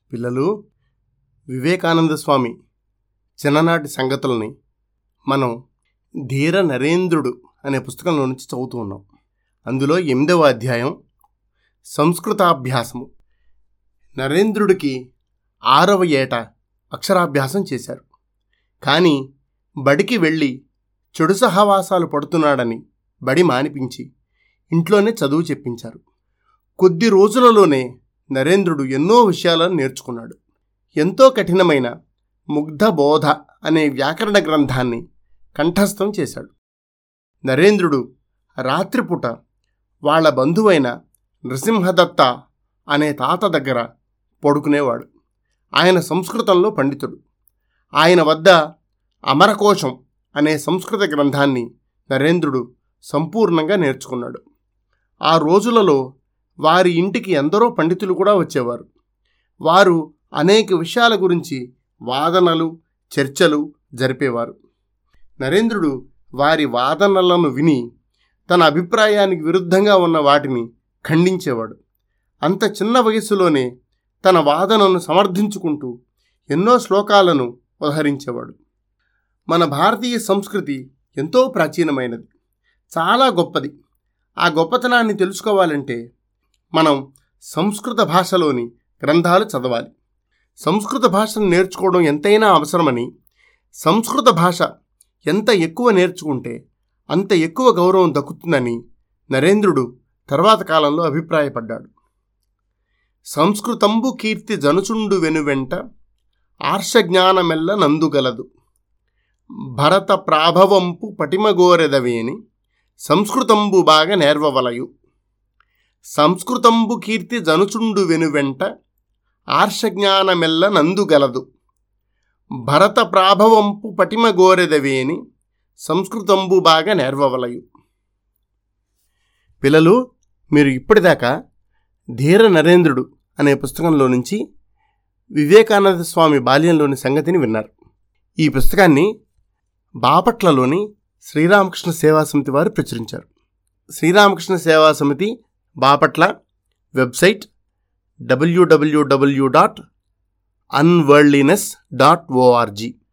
పిల్లలు వివేకానంద స్వామి చిన్ననాటి సంగతుల్ని మనం ధీర నరేంద్రుడు అనే పుస్తకంలో నుంచి చదువుతూ ఉన్నాం అందులో ఎనిమిదవ అధ్యాయం సంస్కృతాభ్యాసము నరేంద్రుడికి ఆరవ ఏట అక్షరాభ్యాసం చేశారు కానీ బడికి వెళ్ళి చెడు సహవాసాలు పడుతున్నాడని బడి మానిపించి ఇంట్లోనే చదువు చెప్పించారు కొద్ది రోజులలోనే నరేంద్రుడు ఎన్నో విషయాలను నేర్చుకున్నాడు ఎంతో కఠినమైన ముగ్ధ బోధ అనే వ్యాకరణ గ్రంథాన్ని కంఠస్థం చేశాడు నరేంద్రుడు రాత్రిపూట వాళ్ళ బంధువైన నృసింహదత్త అనే తాత దగ్గర పడుకునేవాడు ఆయన సంస్కృతంలో పండితుడు ఆయన వద్ద అమరకోశం అనే సంస్కృత గ్రంథాన్ని నరేంద్రుడు సంపూర్ణంగా నేర్చుకున్నాడు ఆ రోజులలో వారి ఇంటికి ఎందరో పండితులు కూడా వచ్చేవారు వారు అనేక విషయాల గురించి వాదనలు చర్చలు జరిపేవారు నరేంద్రుడు వారి వాదనలను విని తన అభిప్రాయానికి విరుద్ధంగా ఉన్న వాటిని ఖండించేవాడు అంత చిన్న వయస్సులోనే తన వాదనను సమర్థించుకుంటూ ఎన్నో శ్లోకాలను ఉదహరించేవాడు మన భారతీయ సంస్కృతి ఎంతో ప్రాచీనమైనది చాలా గొప్పది ఆ గొప్పతనాన్ని తెలుసుకోవాలంటే మనం సంస్కృత భాషలోని గ్రంథాలు చదవాలి సంస్కృత భాషను నేర్చుకోవడం ఎంతైనా అవసరమని సంస్కృత భాష ఎంత ఎక్కువ నేర్చుకుంటే అంత ఎక్కువ గౌరవం దక్కుతుందని నరేంద్రుడు తర్వాత కాలంలో అభిప్రాయపడ్డాడు సంస్కృతంబు కీర్తి జనుచుండు వెనువెంట ఆర్షజ్ఞానమెల్ల నందుగలదు భరత ప్రాభవంపు పటిమగోరెదవేని సంస్కృతంబు బాగా నేర్వవలయు సంస్కృతంబు కీర్తి జనుచుండు వెనువెంట ఆర్షజ్ఞానమెల్ల నందుగలదు భరత ప్రాభవంపు పటిమగోరెదవేని సంస్కృతంబు బాగా నేర్వవలయు పిల్లలు మీరు ఇప్పటిదాకా ధీర నరేంద్రుడు అనే పుస్తకంలో నుంచి వివేకానంద స్వామి బాల్యంలోని సంగతిని విన్నారు ఈ పుస్తకాన్ని బాపట్లలోని శ్రీరామకృష్ణ సేవా సమితి వారు ప్రచురించారు Sriramakrishna Seva Samiti Bapatla website W W W dot అన్వర్లీనెస్ డాట్ ఓఆర్జీ